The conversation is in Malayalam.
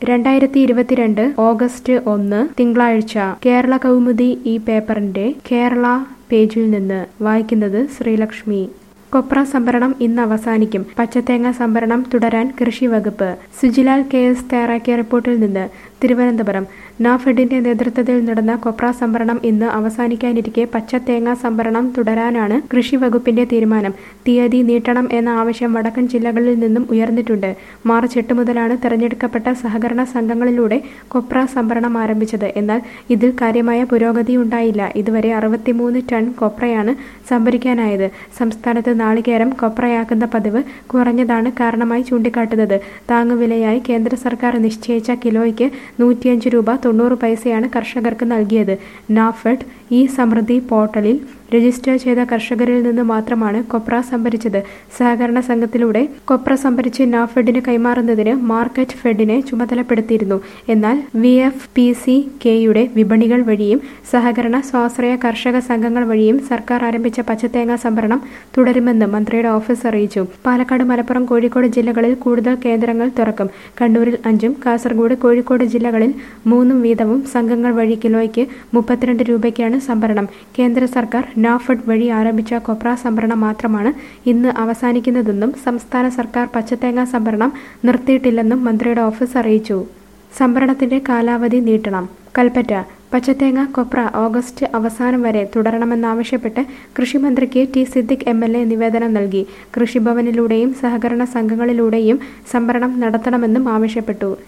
രണ്ടായിരത്തി ഇരുപത്തിരണ്ട് ഓഗസ്റ്റ് ഒന്ന് തിങ്കളാഴ്ച കേരള കൗമുദി ഈ പേപ്പറിന്റെ കേരള പേജിൽ നിന്ന് വായിക്കുന്നത് ശ്രീലക്ഷ്മി കൊപ്ര സംഭരണം ഇന്ന് അവസാനിക്കും പച്ചത്തേങ്ങ സംഭരണം തുടരാൻ കൃഷി വകുപ്പ് സുജിലാൽ കെ എസ് തയ്യാറാക്കിയ റിപ്പോർട്ടിൽ നിന്ന് തിരുവനന്തപുരം നാഫെഡിന്റെ നേതൃത്വത്തിൽ നടന്ന കൊപ്ര സംഭരണം ഇന്ന് അവസാനിക്കാനിരിക്കെ പച്ചത്തേങ്ങ സംഭരണം തുടരാനാണ് കൃഷി വകുപ്പിന്റെ തീരുമാനം തീയതി നീട്ടണം എന്ന ആവശ്യം വടക്കൻ ജില്ലകളിൽ നിന്നും ഉയർന്നിട്ടുണ്ട് മാർച്ച് എട്ട് മുതലാണ് തെരഞ്ഞെടുക്കപ്പെട്ട സഹകരണ സംഘങ്ങളിലൂടെ കൊപ്ര സംഭരണം ആരംഭിച്ചത് എന്നാൽ ഇതിൽ കാര്യമായ പുരോഗതി ഉണ്ടായില്ല ഇതുവരെ അറുപത്തിമൂന്ന് ടൺ കൊപ്രയാണ് സംഭരിക്കാനായത് സംസ്ഥാനത്ത് നാളികേരം കൊപ്രയാക്കുന്ന പതിവ് കുറഞ്ഞതാണ് കാരണമായി ചൂണ്ടിക്കാട്ടുന്നത് താങ്ങുവിലയായി കേന്ദ്ര സർക്കാർ നിശ്ചയിച്ച കിലോയ്ക്ക് നൂറ്റിയഞ്ച് രൂപ തൊണ്ണൂറ് പൈസയാണ് കർഷകർക്ക് നൽകിയത് നാഫെഡ് ഈ സമൃദ്ധി പോർട്ടലിൽ രജിസ്റ്റർ ചെയ്ത കർഷകരിൽ നിന്ന് മാത്രമാണ് കൊപ്ര സംഭരിച്ചത് സഹകരണ സംഘത്തിലൂടെ കൊപ്ര സംഭരിച്ച് നാഫെഡിന് കൈമാറുന്നതിന് മാർക്കറ്റ് ഫെഡിനെ ചുമതലപ്പെടുത്തിയിരുന്നു എന്നാൽ വി എഫ് പി സി കെയുടെ വിപണികൾ വഴിയും സഹകരണ സ്വാശ്രയ കർഷക സംഘങ്ങൾ വഴിയും സർക്കാർ ആരംഭിച്ച പച്ചത്തേങ്ങ സംഭരണം തുടരുമെന്ന് മന്ത്രിയുടെ ഓഫീസ് അറിയിച്ചു പാലക്കാട് മലപ്പുറം കോഴിക്കോട് ജില്ലകളിൽ കൂടുതൽ കേന്ദ്രങ്ങൾ തുറക്കും കണ്ണൂരിൽ അഞ്ചും കാസർഗോഡ് കോഴിക്കോട് ജില്ലകളിൽ മൂന്നും വീതവും സംഘങ്ങൾ വഴി കിലോയ്ക്ക് മുപ്പത്തിരണ്ട് രൂപയ്ക്കാണ് സംഭരണം കേന്ദ്ര സർക്കാർ നാഫഡ് വഴി ആരംഭിച്ച കൊപ്ര സംഭരണം മാത്രമാണ് ഇന്ന് അവസാനിക്കുന്നതെന്നും സംസ്ഥാന സർക്കാർ പച്ചത്തേങ്ങ സംഭരണം നിർത്തിയിട്ടില്ലെന്നും മന്ത്രിയുടെ ഓഫീസ് അറിയിച്ചു സംഭരണത്തിന്റെ കാലാവധി നീട്ടണം കൽപ്പറ്റ പച്ചത്തേങ്ങ കൊപ്ര ഓഗസ്റ്റ് അവസാനം വരെ തുടരണമെന്നാവശ്യപ്പെട്ട് കൃഷിമന്ത്രിക്ക് T Siddique M L A നിവേദനം നൽകി കൃഷിഭവനിലൂടെയും സഹകരണ സംഘങ്ങളിലൂടെയും സംഭരണം നടത്തണമെന്നും ആവശ്യപ്പെട്ടു